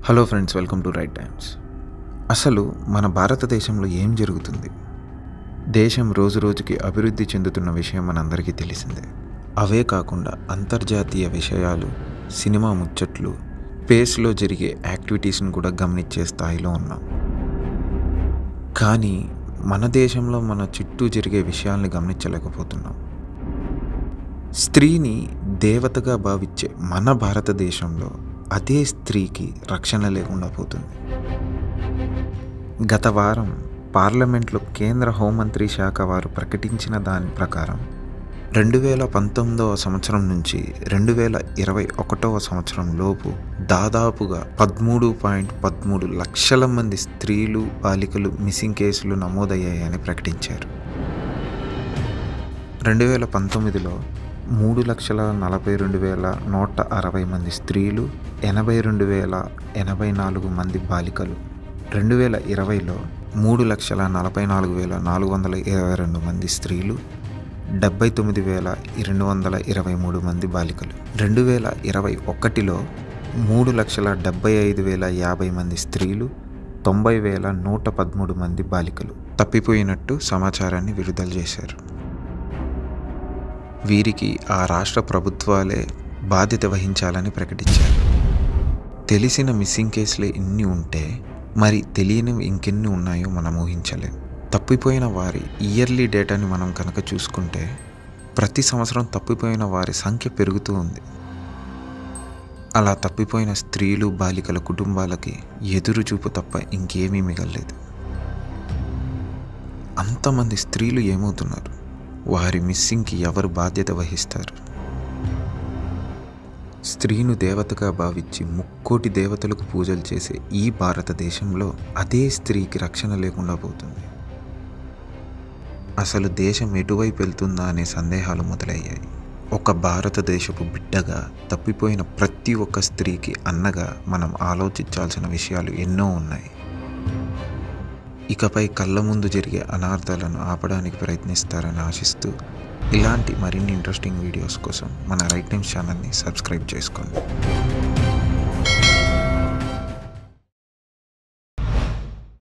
hello friends welcome to right times అసలు మన భారతదేశంలో ఏం జరుగుతుంది దేశం రోజు రోజుకి అభివృద్ధి చెందుతున్న విషయం మనందరికీ తెలిసిందే అవే కాకుండా అంతర్జాతీయ విషయాలు సినిమా ముచ్చట్లు స్పేస్లో జరిగే యాక్టివిటీస్ని కూడా గమనించే స్థాయిలో ఉన్నాం కానీ మన దేశంలో మన చుట్టూ జరిగే విషయాల్ని గమనించలేకపోతున్నాం స్త్రీని దేవతగా భావించే మన భారతదేశంలో అదే స్త్రీకి రక్షణ లేకుండా పోతుంది గత వారం పార్లమెంట్లో కేంద్ర హోంమంత్రి శాఖ వారు ప్రకటించిన దాని ప్రకారం రెండు వేల పంతొమ్మిదవ సంవత్సరం నుంచి రెండు వేల ఇరవై ఒకటవ సంవత్సరం లోపు దాదాపుగా పదమూడు పాయింట్ పదమూడు లక్షల మంది స్త్రీలు బాలికలు మిస్సింగ్ కేసులు నమోదయ్యాయని ప్రకటించారు రెండు వేల పంతొమ్మిదిలో మూడు లక్షల నలభై రెండు వేల నూట అరవై మంది స్త్రీలు ఎనభై రెండు వేల ఎనభై నాలుగు మంది బాలికలు రెండు వేల ఇరవైలో మూడు లక్షల నలభై నాలుగు వేల నాలుగు వందల ఇరవై రెండు మంది స్త్రీలు డెబ్బై తొమ్మిది వేల రెండు వందల ఇరవై మూడు మంది బాలికలు రెండు వేల ఇరవై ఒకటిలో మూడు లక్షల డెబ్బై ఐదు వేల యాభై మంది స్త్రీలు తొంభై వేల నూట పదమూడు మంది బాలికలు తప్పిపోయినట్టు సమాచారాన్ని విడుదల చేశారు వీరికి ఆ రాష్ట్ర ప్రభుత్వాలే బాధ్యత వహించాలని ప్రకటించారు తెలిసిన మిస్సింగ్ కేసులే ఇన్ని ఉంటే మరి తెలియనివి ఇంకెన్ని ఉన్నాయో మనం ఊహించలేం తప్పిపోయిన వారి ఇయర్లీ డేటాని మనం కనుక చూసుకుంటే ప్రతి సంవత్సరం తప్పిపోయిన వారి సంఖ్య పెరుగుతూ ఉంది అలా తప్పిపోయిన స్త్రీలు బాలికల కుటుంబాలకి ఎదురు చూపు తప్ప ఇంకేమీ మిగలలేదు అంతమంది స్త్రీలు ఏమవుతున్నారు వారి మిస్సింగ్కి ఎవరు బాధ్యత వహిస్తారు స్త్రీను దేవతగా భావించి ముక్కోటి దేవతలకు పూజలు చేసే ఈ భారతదేశంలో అదే స్త్రీకి రక్షణ లేకుండా పోతుంది అసలు దేశం ఎటువైపు వెళ్తుందా అనే సందేహాలు మొదలయ్యాయి ఒక భారతదేశపు బిడ్డగా తప్పిపోయిన ప్రతి ఒక్క స్త్రీకి అన్నగా మనం ఆలోచించాల్సిన విషయాలు ఎన్నో ఉన్నాయి ఇకపై కళ్ళ ముందు జరిగే అనార్థాలను ఆపడానికి ప్రయత్నిస్తారని ఆశిస్తూ ఇలాంటి మరిన్ని ఇంట్రెస్టింగ్ వీడియోస్ కోసం మన రైట్ టైమ్స్ ఛానల్ని సబ్స్క్రైబ్ చేసుకోండి